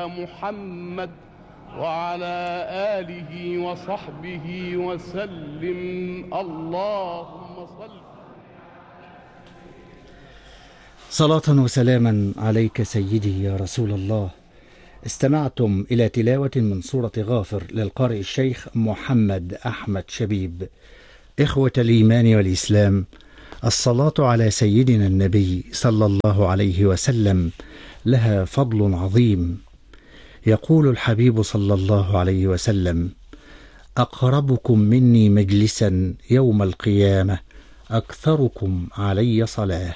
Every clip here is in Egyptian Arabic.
سيدنا محمد وعلى آله وصحبه وسلم اللهم صل صلاة وسلاما عليك سيدي يا رسول الله استمعتم إلى تلاوة من سورة غافر للقارئ الشيخ محمد أحمد شبيب إخوة الإيمان والإسلام الصلاة على سيدنا النبي صلى الله عليه وسلم لها فضل عظيم يقول الحبيب صلى الله عليه وسلم أقربكم مني مجلسا يوم القيامة أكثركم علي صلاة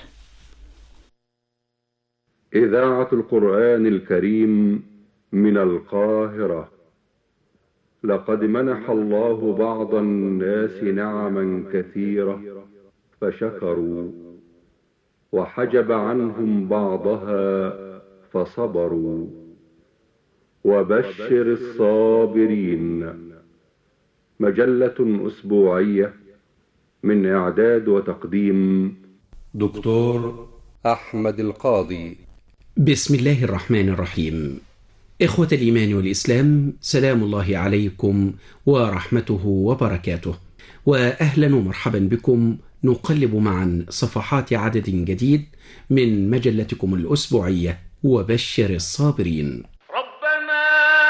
إذاعة القرآن الكريم من القاهرة لقد منح الله بعض الناس نعما كثيرة فشكروا وحجب عنهم بعضها فصبروا وبشر الصابرين مجلة أسبوعية من إعداد وتقديم دكتور أحمد القاضي بسم الله الرحمن الرحيم إخوة الإيمان والإسلام سلام الله عليكم ورحمته وبركاته وأهلا ومرحبا بكم نقلب معا صفحات عدد جديد من مجلتكم الأسبوعية وبشر الصابرين ربنا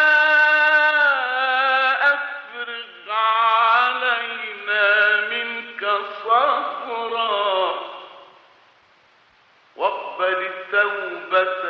أفرغ علينا منك صبرا واقبل التوبة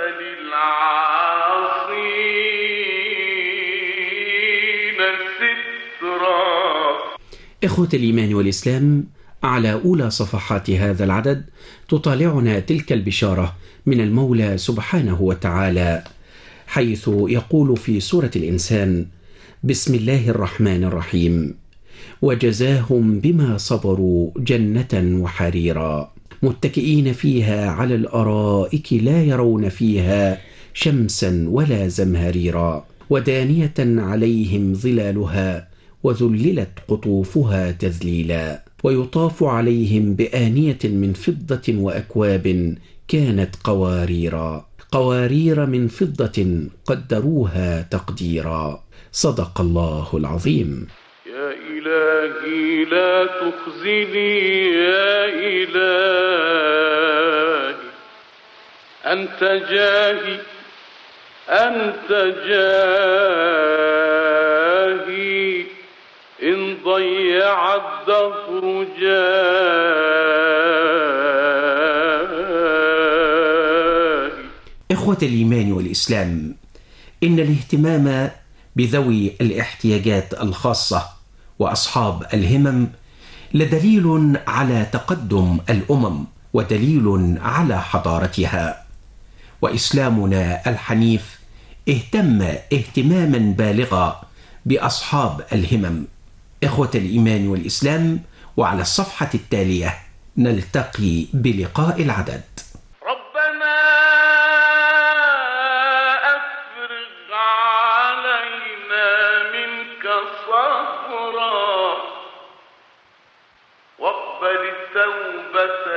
للعاصين سترا إخوة الإيمان والإسلام على أولى صفحات هذا العدد تطالعنا تلك البشارة من المولى سبحانه وتعالى حيث يقول في سورة الإنسان بسم الله الرحمن الرحيم وجزاهم بما صبروا جنة وحريرا متكئين فيها على الأرائك لا يرون فيها شمسا ولا زمهريرا ودانية عليهم ظلالها وذللت قطوفها تذليلا ويطاف عليهم بآنية من فضة وأكواب كانت قواريرا قوارير من فضة قدروها تقديرا صدق الله العظيم يا إلهي لا تخزني يا إلهي أنت جاهي أنت جاهي إن ضيع الدهر جاهي إخوة الإيمان والإسلام إن الاهتمام بذوي الاحتياجات الخاصة وأصحاب الهمم لدليل على تقدم الأمم ودليل على حضارتها وإسلامنا الحنيف اهتم اهتماما بالغا بأصحاب الهمم إخوة الإيمان والإسلام وعلى الصفحة التالية نلتقي بلقاء العدد ربنا أفرغ علينا منك صبرا واقبل التوبة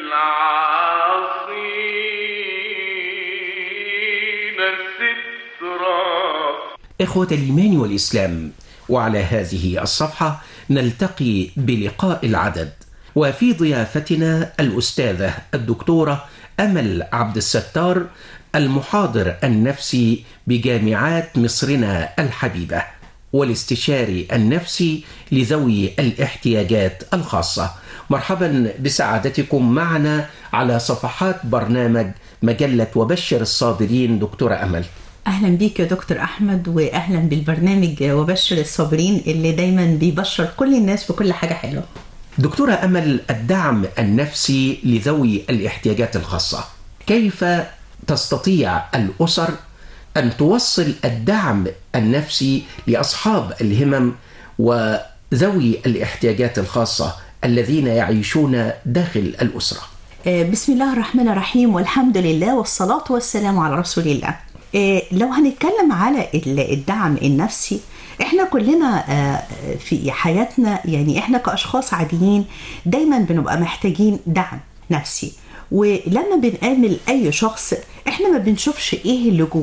للعاصين سترا إخوة الإيمان والإسلام وعلى هذه الصفحة نلتقي بلقاء العدد وفي ضيافتنا الأستاذة الدكتورة أمل عبد الستار المحاضر النفسي بجامعات مصرنا الحبيبة والاستشاري النفسي لذوي الاحتياجات الخاصة مرحبا بسعادتكم معنا على صفحات برنامج مجلة وبشر الصابرين دكتورة أمل اهلا بيك يا دكتور احمد واهلا بالبرنامج وبشر الصابرين اللي دايما بيبشر كل الناس بكل حاجه حلوه دكتورة أمل الدعم النفسي لذوي الاحتياجات الخاصة كيف تستطيع الأسر أن توصل الدعم النفسي لأصحاب الهمم وذوي الاحتياجات الخاصة الذين يعيشون داخل الأسرة آه، بسم الله الرحمن الرحيم والحمد لله والصلاة والسلام على رسول الله آه، لو هنتكلم على ال- الدعم النفسي احنا كلنا آه، في حياتنا يعني احنا كأشخاص عاديين دايما بنبقى محتاجين دعم نفسي ولما بنقابل اي شخص احنا ما بنشوفش ايه اللي جواه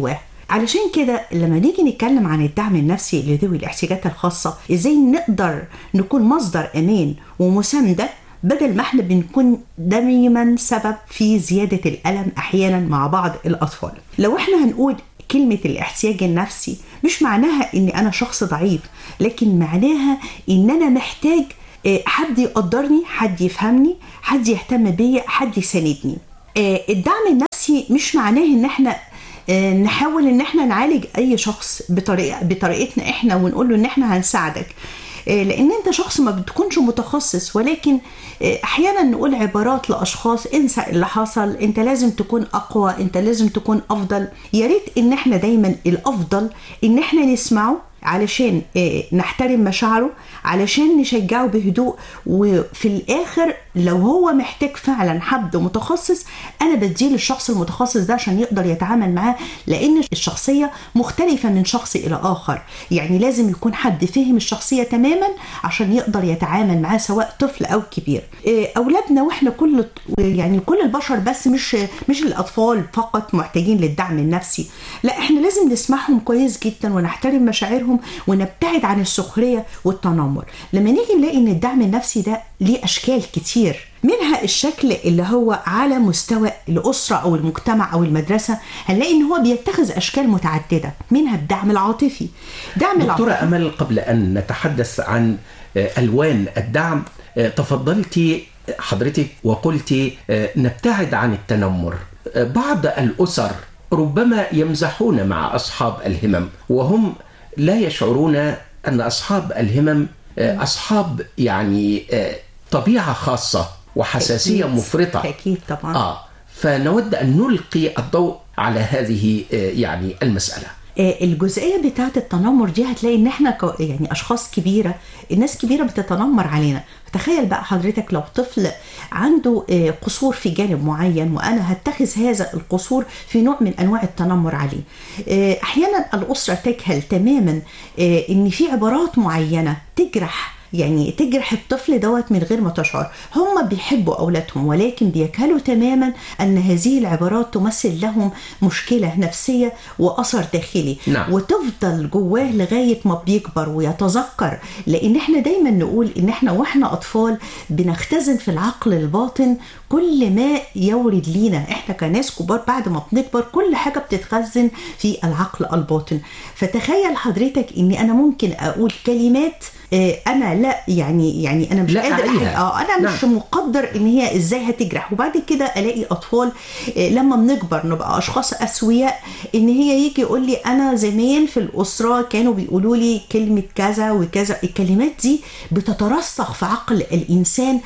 علشان كده لما نيجي نتكلم عن الدعم النفسي لذوي الاحتياجات الخاصة ازاي نقدر نكون مصدر امان ومساندة بدل ما احنا بنكون دايما سبب في زيادة الألم أحيانا مع بعض الأطفال لو احنا هنقول كلمة الاحتياج النفسي مش معناها ان انا شخص ضعيف لكن معناها ان انا محتاج آه، حد يقدرني حد يفهمني حد يهتم بيا حد يساندني آه، الدعم النفسي مش معناه ان احنا آه، نحاول ان احنا نعالج اي شخص بطريقه بطريقتنا احنا ونقول له ان احنا هنساعدك آه، لان انت شخص ما بتكونش متخصص ولكن آه، احيانا نقول عبارات لاشخاص انسى اللي حصل انت لازم تكون اقوى انت لازم تكون افضل يا ريت ان احنا دايما الافضل ان احنا نسمعه علشان آه، نحترم مشاعره علشان نشجعه بهدوء وفي الاخر لو هو محتاج فعلا حد متخصص انا بديه للشخص المتخصص ده عشان يقدر يتعامل معاه لان الشخصيه مختلفه من شخص الى اخر يعني لازم يكون حد فهم الشخصيه تماما عشان يقدر يتعامل معاه سواء طفل او كبير آه، اولادنا واحنا كل يعني كل البشر بس مش مش الاطفال فقط محتاجين للدعم النفسي لا احنا لازم نسمعهم كويس جدا ونحترم مشاعرهم ونبتعد عن السخريه والتنمر لما نيجي نلاقي ان الدعم النفسي ده ليه اشكال كتير منها الشكل اللي هو على مستوى الأسرة أو المجتمع أو المدرسة هنلاقي إن هو بيتخذ أشكال متعددة منها الدعم العاطفي دعم دكتورة العاطفي أمل قبل أن نتحدث عن آه، ألوان الدعم آه، تفضلتي حضرتك وقلتي آه، نبتعد عن التنمر آه، بعض الأسر ربما يمزحون مع أصحاب الهمم وهم لا يشعرون أن أصحاب الهمم آه، أصحاب يعني آه، طبيعة خاصة وحساسية أكيد. مفرطة أكيد طبعا آه فنود أن نلقي الضوء على هذه آه، يعني المسألة آه، الجزئيه بتاعه التنمر دي هتلاقي ان احنا ك- يعني اشخاص كبيره الناس كبيره بتتنمر علينا فتخيل بقى حضرتك لو طفل عنده آه، قصور في جانب معين وانا هتخذ هذا القصور في نوع من انواع التنمر عليه آه، احيانا الاسره تجهل تماما آه، ان في عبارات معينه تجرح يعني تجرح الطفل دوت من غير ما تشعر هم بيحبوا أولادهم ولكن بيجهلوا تماما أن هذه العبارات تمثل لهم مشكلة نفسية وأثر داخلي نعم. وتفضل جواه لغاية ما بيكبر ويتذكر لأن احنا دايما نقول إن احنا واحنا أطفال بنختزن في العقل الباطن كل ما يورد لينا احنا كناس كبار بعد ما بنكبر كل حاجة بتتخزن في العقل الباطن فتخيل حضرتك اني انا ممكن اقول كلمات آه، انا لا يعني يعني انا مش لا قادر أعيها. أحل- اه انا مش مقدر ان هي ازاي هتجرح وبعد كده الاقي اطفال آه، لما بنكبر نبقى اشخاص اسوياء ان هي يجي يقول لي انا زمان في الاسره كانوا بيقولوا لي كلمه كذا وكذا الكلمات دي بتترسخ في عقل الانسان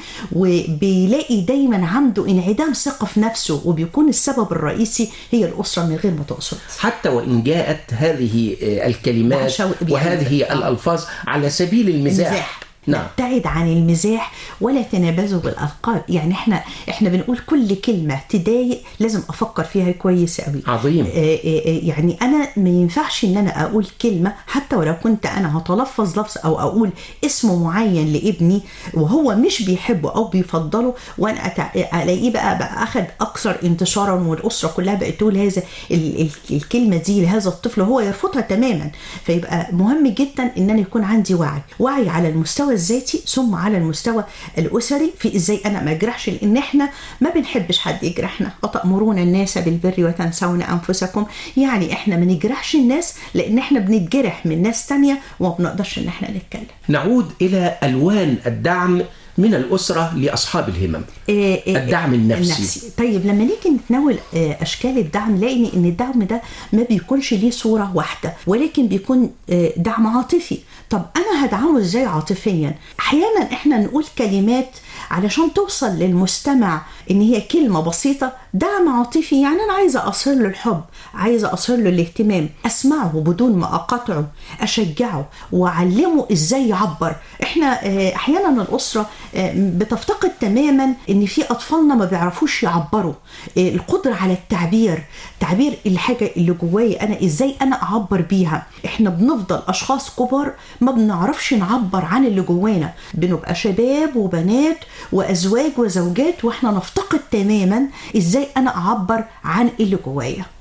وبيلاقي دايما عنده انعدام ثقه في نفسه وبيكون السبب الرئيسي هي الاسره من غير ما تقصد حتى وإن جاءت هذه آه، الكلمات بحشو- يعني- وهذه آه. الألفاظ على سبيل المزاح المزاح نعم نبتعد عن المزاح ولا تنابزوا بالالقاب يعني احنا احنا بنقول كل كلمه تضايق لازم افكر فيها كويس قوي عظيم. آه، آه، آه، يعني انا ما ينفعش ان انا اقول كلمه حتى ولو كنت انا هتلفظ لفظ او اقول اسم معين لابني وهو مش بيحبه او بيفضله وانا أتع- الاقيه بقى بقى اخذ اكثر انتشارا والاسره كلها بقت تقول هذا ال- ال- الكلمه دي لهذا الطفل وهو يرفضها تماما فيبقى مهم جدا ان انا يكون عندي وعي وعي على المستوى الذاتي ثم على المستوى الاسري في ازاي انا ما اجرحش لان احنا ما بنحبش حد يجرحنا وتامرون الناس بالبر وتنسون انفسكم يعني احنا ما نجرحش الناس لان احنا بنتجرح من ناس تانية وما بنقدرش ان احنا نتكلم نعود إلى ألوان الدعم من الأسرة لأصحاب الهمم إيه إيه الدعم النفسي. طيب لما نيجي نتناول آه، اشكال الدعم نلاقي ان الدعم ده ما بيكونش ليه صوره واحده ولكن بيكون آه، دعم عاطفي طب انا هدعمه ازاي عاطفيا احيانا احنا نقول كلمات علشان توصل للمستمع ان هي كلمه بسيطه دعم عاطفي يعني انا عايزه اصل له الحب عايزه اصل له الاهتمام اسمعه بدون ما اقاطعه اشجعه واعلمه ازاي يعبر احنا آه، احيانا الاسره آه، بتفتقد تماما ان في اطفالنا ما بيعرفوش يعبروا آه، القدره على التعبير تعبير الحاجه اللي جوايا انا ازاي انا اعبر بيها احنا بنفضل اشخاص كبار ما بنعرفش نعبر عن اللي جوانا بنبقى شباب وبنات وازواج وزوجات واحنا نفتقد تماما ازاي انا اعبر عن اللي جوايا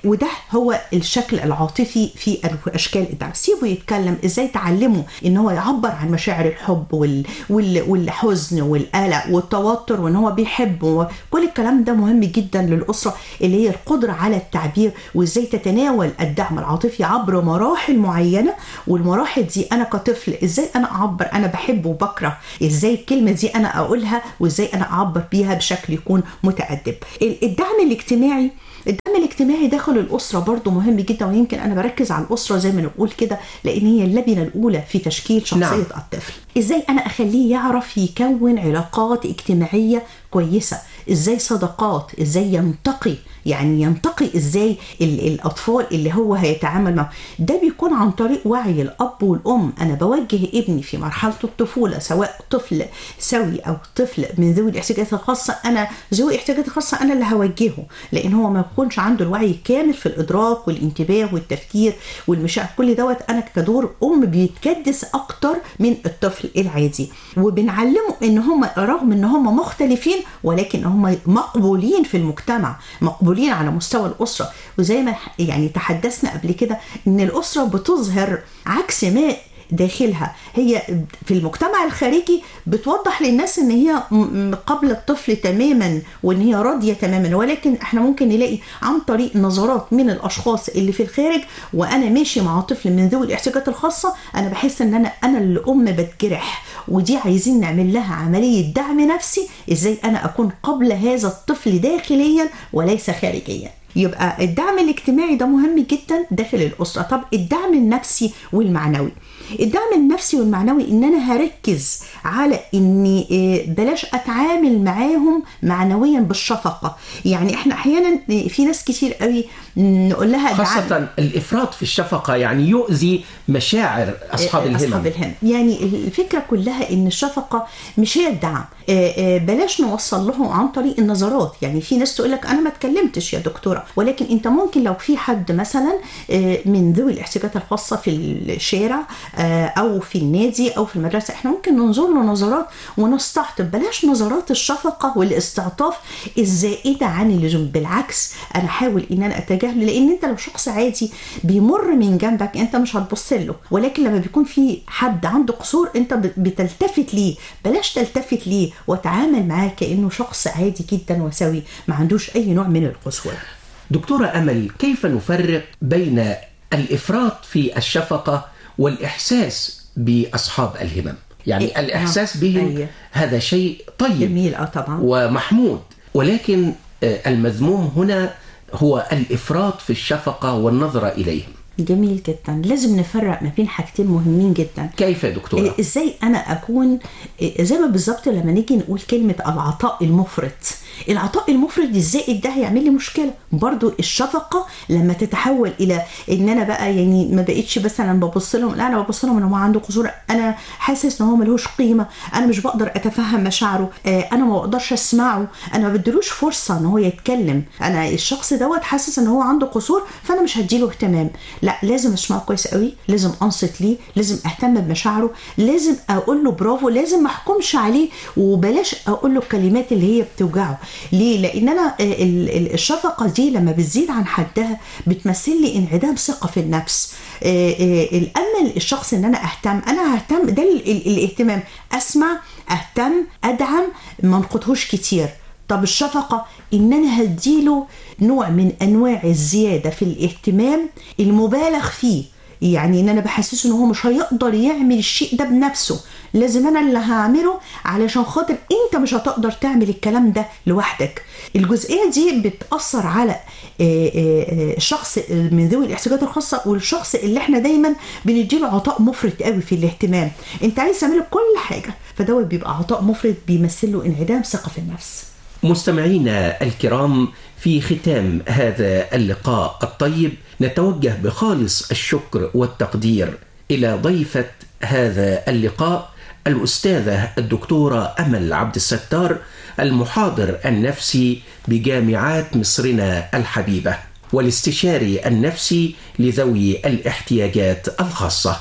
وده هو الشكل العاطفي في اشكال الدعم سيبه يتكلم ازاي تعلمه ان هو يعبر عن مشاعر الحب وال... وال... والحزن والقلق والتوتر وان هو بيحب وكل الكلام ده مهم جدا للاسره اللي هي القدره على التعبير وازاي تتناول الدعم العاطفي عبر مراحل معينه والمراحل دي انا كطفل ازاي انا اعبر انا بحب وبكره ازاي الكلمه دي انا اقولها وازاي انا اعبر بيها بشكل يكون متادب الدعم الاجتماعي الدعم الاجتماعي داخل الأسرة برضو مهم جدا ويمكن أنا بركز على الأسرة زي ما نقول كده لأن هي اللبنة الأولى في تشكيل شخصية نعم. نعم. الطفل إزاي أنا أخليه يعرف يكون علاقات اجتماعية كويسة إزاي صداقات إزاي ينتقي يعني ينتقي إزاي ال- الأطفال اللي هو هيتعامل معهم ده بيكون عن طريق وعي الأب والأم أنا بوجه ابني في مرحلة الطفولة سواء طفل سوي أو طفل من ذوي الاحتياجات الخاصة أنا ذوي الاحتياجات الخاصة أنا اللي هوجهه لأن هو ما يكونش عنده الوعي الكامل في الإدراك والانتباه والتفكير والمشاعر كل دوت أنا كدور أم بيتكدس أكتر من الطفل العادي وبنعلمه إن هم رغم إن هم مختلفين ولكن هم مقبولين في المجتمع مقبولين على مستوى الأسرة وزي ما يعني تحدثنا قبل كده إن الأسرة بتظهر عكس ما داخلها هي في المجتمع الخارجي بتوضح للناس ان هي م- م- قبل الطفل تماما وان هي راضيه تماما ولكن احنا ممكن نلاقي عن طريق نظرات من الاشخاص اللي في الخارج وانا ماشي مع طفل من ذوي الاحتياجات الخاصه انا بحس ان انا انا اللي ام بتجرح ودي عايزين نعمل لها عمليه دعم نفسي ازاي انا اكون قبل هذا الطفل داخليا وليس خارجيا يبقى الدعم الاجتماعي ده مهم جدا داخل الاسره طب الدعم النفسي والمعنوي الدعم النفسي والمعنوي ان انا هركز على اني آه، بلاش اتعامل معاهم معنويا بالشفقه يعني احنا احيانا في ناس كتير قوي نقول لها دعم- خاصة الإفراط في الشفقة يعني يؤذي مشاعر أصحاب الهمم اصحاب الهمم يعني الفكره كلها ان الشفقه مش هي الدعم آه، آه، بلاش نوصل لهم عن طريق النظرات يعني في ناس تقول لك انا ما اتكلمتش يا دكتوره ولكن انت ممكن لو في حد مثلا آه، من ذوي الاحتياجات الخاصه في الشارع آه، او في النادي او في المدرسه احنا ممكن ننظر له نظرات ونستعطف بلاش نظرات الشفقه والاستعطاف الزائده عن اللزوم بالعكس انا حاول ان انا اتجاهله لان انت لو شخص عادي بيمر من جنبك انت مش هتبص له ولكن لما بيكون في حد عنده قصور انت بت- بتلتفت ليه بلاش تلتفت ليه وتعامل معاه كانه شخص عادي جدا وسوي ما عندوش اي نوع من القسوه دكتورة أمل كيف نفرق بين الإفراط في الشفقة والإحساس بأصحاب الهمم يعني إيه، الإحساس آه، بهم أيوة. هذا شيء طيب جميل اه طبعا ومحمود ولكن آه، المذموم هنا هو الإفراط في الشفقة والنظرة إليهم جميل جدا لازم نفرق ما بين حاجتين مهمين جدا كيف يا دكتورة؟ إيه، ازاي انا اكون إيه، زي ما بالظبط لما نيجي نقول كلمه العطاء المفرط العطاء المفرط الزائد ده هيعمل لي مشكله برضو الشفقه لما تتحول الى ان انا بقى يعني ما بقتش بس انا ببص لهم لا انا ببص لهم ان هو عنده قصور انا حاسس ان هو ملهوش قيمه انا مش بقدر اتفهم مشاعره آه، انا ما بقدرش اسمعه انا ما بديلوش فرصه ان هو يتكلم انا الشخص دوت حاسس ان هو عنده قصور فانا مش هديله اهتمام لا لازم اسمعه كويس قوي لازم انصت ليه لازم اهتم بمشاعره لازم اقول له برافو لازم ما احكمش عليه وبلاش اقول له الكلمات اللي هي بتوجعه ليه لان انا ال- ال- الشفقه دي لما بتزيد عن حدها بتمثل لي انعدام ثقه في النفس آه، آه، الامل الشخص ان انا اهتم انا ههتم ده ال- ال- الاهتمام اسمع اهتم ادعم ما انقضهوش كتير طب الشفقة إن أنا هديله نوع من أنواع الزيادة في الاهتمام المبالغ فيه يعني ان انا بحسسه ان هو مش هيقدر يعمل الشيء ده بنفسه لازم انا اللي هعمله علشان خاطر انت مش هتقدر تعمل الكلام ده لوحدك الجزئيه دي بتاثر على آه، آه، آه، الشخص من ذوي الاحتياجات الخاصه والشخص اللي احنا دايما بنديله عطاء مفرط قوي في الاهتمام انت عايز تعمله كل حاجه فدوت بيبقى عطاء مفرط بيمثل له انعدام ثقه في النفس مستمعينا الكرام في ختام هذا اللقاء الطيب نتوجه بخالص الشكر والتقدير الى ضيفه هذا اللقاء الاستاذه الدكتوره امل عبد الستار المحاضر النفسي بجامعات مصرنا الحبيبه والاستشاري النفسي لذوي الاحتياجات الخاصه